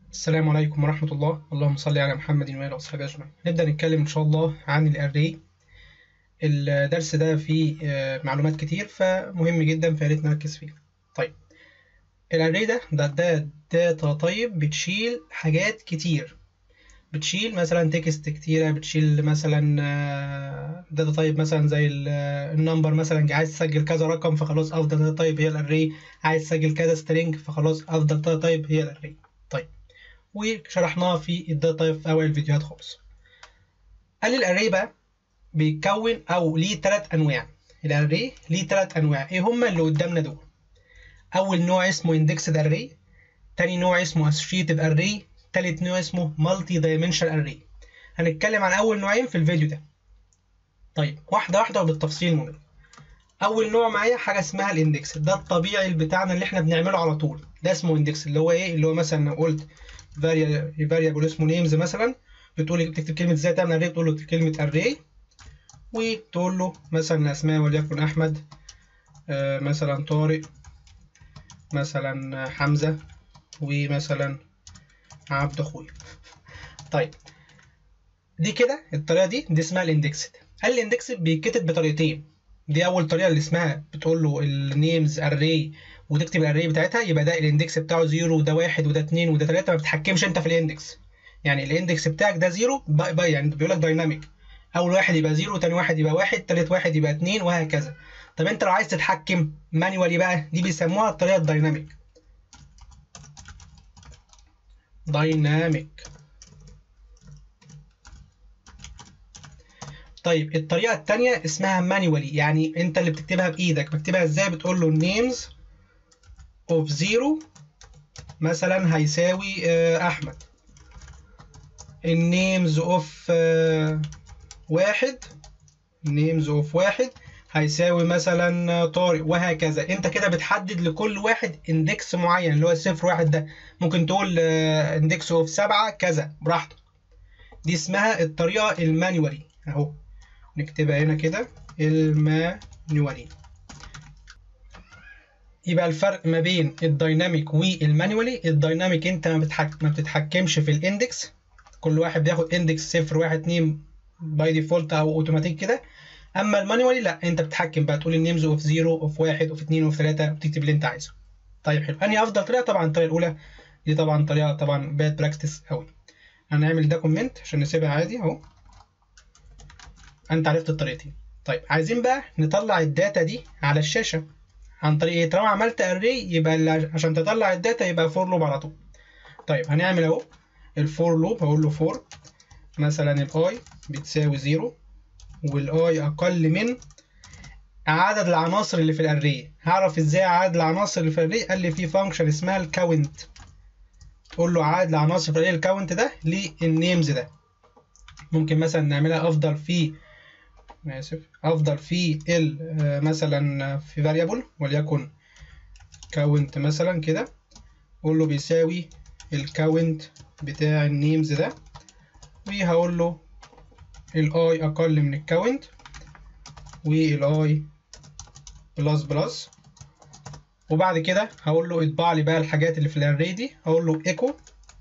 السلام عليكم ورحمة الله اللهم صل على محمد وآله وصحبه أجمعين نبدأ نتكلم إن شاء الله عن الأري الدرس ده فيه آه، معلومات كتير فمهم جدا فياريت نركز فيه طيب الأري ده ده ده داتا طيب بتشيل حاجات كتير بتشيل مثلا تكست كتيرة بتشيل مثلا داتا طيب مثلا زي النمبر مثلا عايز تسجل كذا رقم فخلاص أفضل داتا طيب هي الأري عايز تسجل كذا سترينج فخلاص أفضل داتا طيب هي الأري طيب وشرحناها في الداتا تايب في أول الفيديوهات خالص قال لي الأري بقى بيتكون أو ليه تلات أنواع الأري ليه تلات أنواع إيه هما اللي قدامنا دول أول نوع اسمه indexed array تاني نوع اسمه associative array تالت نوع اسمه multi dimensional array هنتكلم عن أول نوعين في الفيديو ده طيب واحدة واحدة وبالتفصيل مهم أول نوع معايا حاجة اسمها الاندكس ده الطبيعي بتاعنا اللي احنا بنعمله على طول ده اسمه اندكس اللي هو ايه اللي هو مثلا لو قلت variable اسمه names مثلا بتقول لي بتكتب كلمة ازاي تعمل array بتقول له كلمة array وتقول له مثلا اسماء وليكن احمد آه مثلا طارق مثلا حمزة ومثلا عبد اخويا طيب دي كده الطريقة دي دي اسمها الاندكسد قال الاندكسد بيتكتب بطريقتين دي اول طريقة اللي اسمها بتقول له النيمز array وتكتب الاري بتاعتها يبقى ده الاندكس بتاعه زيرو وده واحد وده اتنين وده تلاتة ما بتتحكمش انت في الاندكس يعني الاندكس بتاعك ده زيرو باي يعني بيقول لك دايناميك اول واحد يبقى زيرو تاني واحد يبقى واحد تالت واحد يبقى اتنين وهكذا طب انت لو عايز تتحكم مانيوالي بقى دي بيسموها الطريقه الدايناميك دايناميك طيب الطريقه التانية اسمها مانيوالي يعني انت اللي بتكتبها بايدك بكتبها ازاي بتقول له names of zero مثلا هيساوي احمد النيمز اوف واحد النيمز اوف واحد هيساوي مثلا طارق وهكذا انت كده بتحدد لكل واحد اندكس معين اللي هو الصفر واحد ده ممكن تقول اندكس اوف سبعة كذا براحتك دي اسمها الطريقة المانيوالي اهو نكتبها هنا كده المانيوالي يبقى الفرق ما بين الدايناميك والمانيوالي الدايناميك انت ما, بتحك... ما بتتحكمش في الاندكس كل واحد بياخد اندكس صفر واحد اتنين باي ديفولت او اوتوماتيك كده اما المانيوالي لا انت بتتحكم بقى تقول النيمز اوف زيرو اوف واحد اوف اتنين اوف تلاته وتكتب اللي انت عايزه طيب حلو انهي افضل طريقه طبعا الطريقه الاولى دي طبعا طريقه طبعا باد براكتس قوي هنعمل ده كومنت عشان نسيبها عادي اهو انت عرفت الطريقتين طيب عايزين بقى نطلع الداتا دي على الشاشه عن طريق ايه طالما عملت اري يبقى عشان تطلع الداتا يبقى فور لوب على طول طيب هنعمل اهو الفور لوب هقول له فور مثلا الاي بتساوي زيرو والاي اقل من عدد العناصر اللي في الاري هعرف ازاي عدد العناصر اللي في الاري قال لي في فانكشن اسمها الكاونت تقول له عدد العناصر في الاري الكاونت ده للنيمز ده ممكن مثلا نعملها افضل في اسف افضل في ال مثلا في variable وليكن كاونت مثلا كده قول له بيساوي الكاونت بتاع النيمز ده وهقول له الاي اقل من الكاونت والاي بلس بلس وبعد كده هقول له اطبع لي بقى الحاجات اللي في الاري دي هقول له ايكو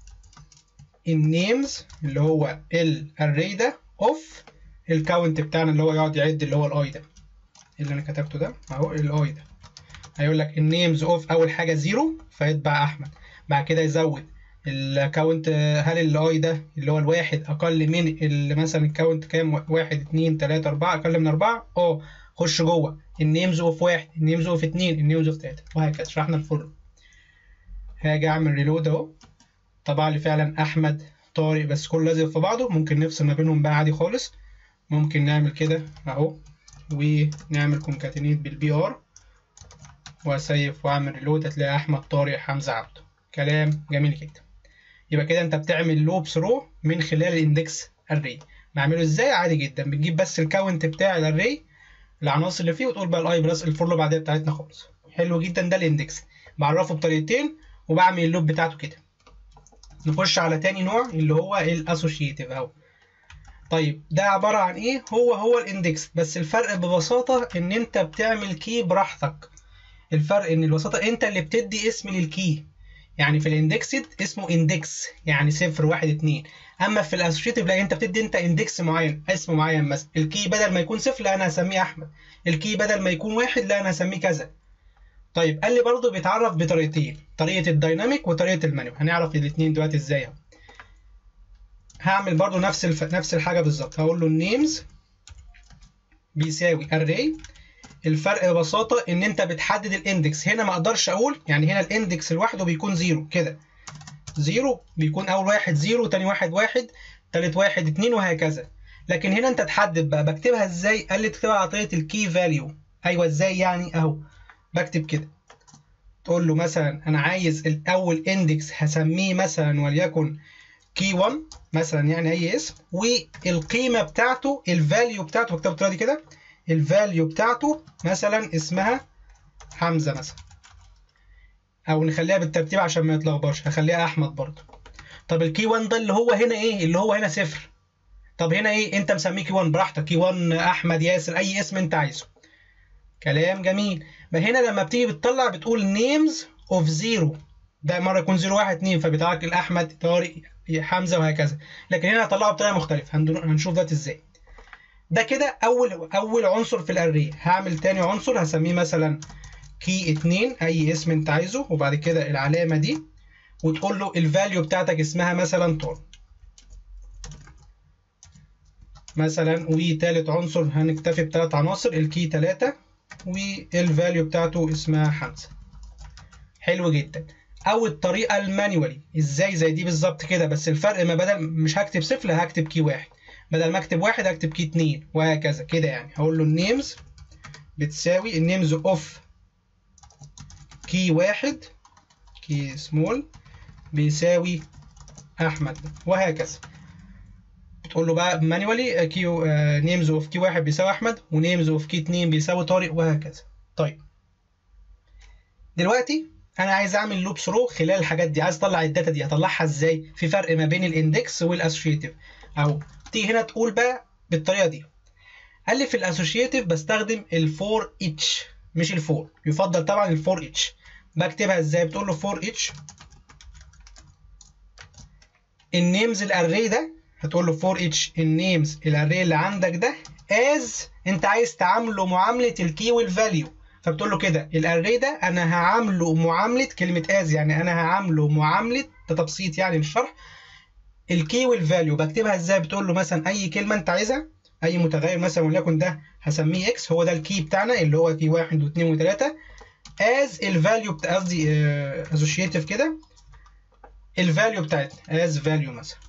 النيمز اللي هو الاري ده اوف الكاونت بتاعنا اللي هو يقعد يعد اللي هو الاي ده اللي انا كتبته ده اهو الاي ده هيقول لك النيمز اوف اول حاجه زيرو فيتبع احمد بعد كده يزود الكاونت هل الاي ده اللي هو الواحد اقل من مثلا الكاونت كام واحد اتنين تلاته اربعه اقل من اربعه اه خش جوه النيمز اوف واحد النيمز اوف اتنين النيمز اوف تلاته وهكذا شرحنا الفل هاجي اعمل ريلود اهو طبع لي فعلا احمد طارق بس كله لازق في بعضه ممكن نفصل ما بينهم بقى عادي خالص ممكن نعمل كده اهو ونعمل كونكاتينيت بالبي ار واسيف واعمل ريلود هتلاقي احمد طارق حمزه عبده كلام جميل جدا يبقى كده انت بتعمل لوب ثرو من خلال الاندكس اري بعمله ازاي عادي جدا بتجيب بس الكاونت بتاع الاري العناصر اللي فيه وتقول بقى الاي بلس الفور لوب عاديه بتاعتنا خالص حلو جدا ده الاندكس بعرفه بطريقتين وبعمل اللوب بتاعته كده نخش على تاني نوع اللي هو الاسوشيتيف اهو طيب ده عبارة عن ايه هو هو الاندكس بس الفرق ببساطة ان انت بتعمل كي براحتك الفرق ان البساطة انت اللي بتدي اسم للكي يعني في الاندكسد اسمه اندكس يعني صفر واحد اتنين اما في الاسوشيتيف لا انت بتدي انت اندكس معين اسم معين مثلا الكي بدل ما يكون صفر لا انا هسميه احمد الكي بدل ما يكون واحد لا انا هسميه كذا طيب قال لي برضه بيتعرف بطريقتين طريقه الدايناميك وطريقه المانيوال هنعرف الاثنين دلوقتي ازاي اهو هعمل برضه نفس الف... نفس الحاجه بالظبط هقول له النيمز بيساوي array الفرق ببساطه ان انت بتحدد الاندكس هنا ما اقدرش اقول يعني هنا الاندكس لوحده بيكون زيرو كده زيرو بيكون اول واحد زيرو تاني واحد واحد تالت واحد اتنين وهكذا لكن هنا انت تحدد بقى بكتبها ازاي قال لي تكتبها على طريقه الكي فاليو ايوه ازاي يعني اهو بكتب كده تقول له مثلا انا عايز الاول اندكس هسميه مثلا وليكن كي 1 مثلا يعني اي اسم والقيمه بتاعته الفاليو بتاعته بكتبها بالطريقه دي كده الفاليو بتاعته مثلا اسمها حمزه مثلا او نخليها بالترتيب عشان ما يتلخبطش هخليها احمد برضه طب الكي 1 ده اللي هو هنا ايه اللي هو هنا صفر طب هنا ايه انت مسميه كي 1 براحتك كي 1 احمد ياسر اي اسم انت عايزه كلام جميل ما هنا لما بتيجي بتطلع بتقول نيمز اوف زيرو ده مره يكون 0 1 2 فبيطلع لك الاحمد طارق حمزه وهكذا لكن هنا هطلعه بطريقه مختلفه هنشوف ده ازاي ده كده اول اول عنصر في الاري هعمل تاني عنصر هسميه مثلا كي 2 اي اسم انت عايزه وبعد كده العلامه دي وتقول له الفاليو بتاعتك اسمها مثلا طارق مثلا وتالت عنصر هنكتفي بثلاث عناصر الكي 3 والفاليو بتاعته اسمها حمزه حلو جدا او الطريقه المانيوالي ازاي زي دي بالظبط كده بس الفرق ما بدل مش هكتب صفر هكتب كي واحد بدل ما اكتب واحد هكتب كي اتنين وهكذا كده يعني هقول له النيمز بتساوي النيمز اوف كي واحد كي سمول بيساوي احمد وهكذا بتقول له بقى مانيوالي كيو نيمز اوف كي واحد بيساوي احمد ونيمز اوف كي اتنين بيساوي طارق وهكذا طيب دلوقتي انا عايز اعمل لوب ثرو خلال الحاجات دي عايز اطلع الداتا دي هطلعها ازاي في فرق ما بين الاندكس والاسوشيتيف او تيجي هنا تقول بقى بالطريقه دي قال لي في الاسوشيتيف بستخدم الفور اتش مش الفور يفضل طبعا الفور اتش بكتبها ازاي بتقول له فور اتش النيمز الاري ده هتقول له فور اتش النيمز الاري اللي عندك ده از انت عايز تعامله معامله الكي والفاليو فبتقول له كده الاري ده انا هعامله معامله كلمه از يعني انا هعامله معامله ده تبسيط يعني للشرح الكي والفاليو بكتبها ازاي بتقول له مثلا اي كلمه انت عايزها اي متغير مثلا وليكن ده هسميه اكس هو ده الكي بتاعنا اللي هو كي واحد واثنين وثلاثه از الفاليو بتاع قصدي اسوشيتيف كده الفاليو بتاعتنا از فاليو مثلا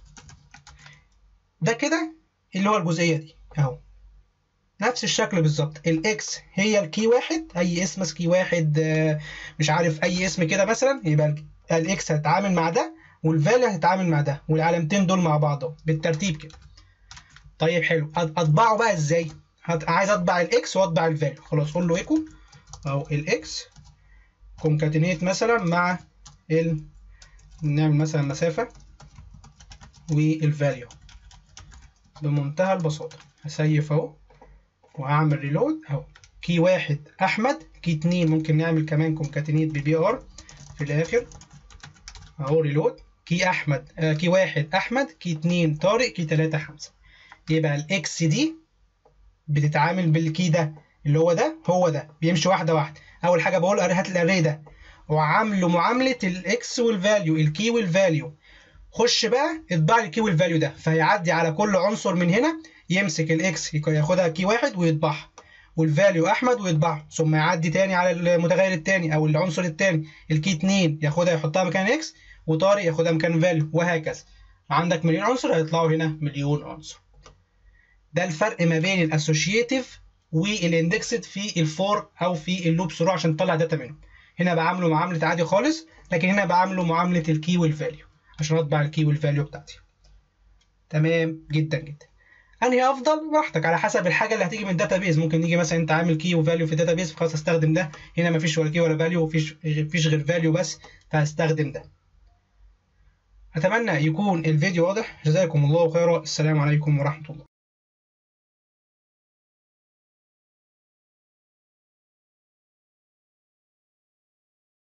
ده كده اللي هو الجزئيه دي اهو نفس الشكل بالظبط الاكس هي الكي واحد اي اسم كي واحد مش عارف اي اسم كده مثلا يبقى الاكس هتتعامل مع ده والفاليو هتتعامل مع ده والعلامتين دول مع بعض بالترتيب كده طيب حلو اطبعه بقى ازاي عايز اطبع الاكس واطبع الفاليو خلاص قول له ايكو او الاكس كونكاتينيت مثلا مع ال نعمل مثلا مسافه والفاليو بمنتهى البساطه هسيف اهو وهعمل ريلود اهو كي واحد احمد كي اتنين ممكن نعمل كمان كونكاتينيت ببي ار في الاخر اهو ريلود كي احمد آه كي واحد احمد كي اتنين طارق كي تلاتة حمزه يبقى الاكس دي بتتعامل بالكي ده اللي هو ده هو ده بيمشي واحده واحده اول حاجه بقول هات الاري ده وعامله معامله الاكس والفاليو الكي والفاليو خش بقى اطبع لي الكي والفاليو ده فهيعدي على كل عنصر من هنا يمسك الاكس ياخدها كي واحد ويطبعها والفاليو احمد ويطبعها ثم يعدي تاني على المتغير التاني او العنصر التاني الكي 2 ياخدها يحطها مكان اكس وطارق ياخدها مكان فاليو وهكذا عندك مليون عنصر هيطلعوا هنا مليون عنصر ده الفرق ما بين الاسوشيتيف والاندكسد في الفور او في اللوب ثرو عشان تطلع داتا منه هنا بعامله معامله عادي خالص لكن هنا بعامله معامله الكي والفاليو عشان اطبع الكي والفاليو بتاعتي تمام جدا جدا انهي افضل براحتك على حسب الحاجه اللي هتيجي من الداتا بيز ممكن يجي مثلا انت عامل كي وفاليو في الداتا بيز فخلاص استخدم ده هنا مفيش ولا كي ولا فاليو ومفيش مفيش غير فاليو بس فهستخدم ده اتمنى يكون الفيديو واضح جزاكم الله خيرا السلام عليكم ورحمه الله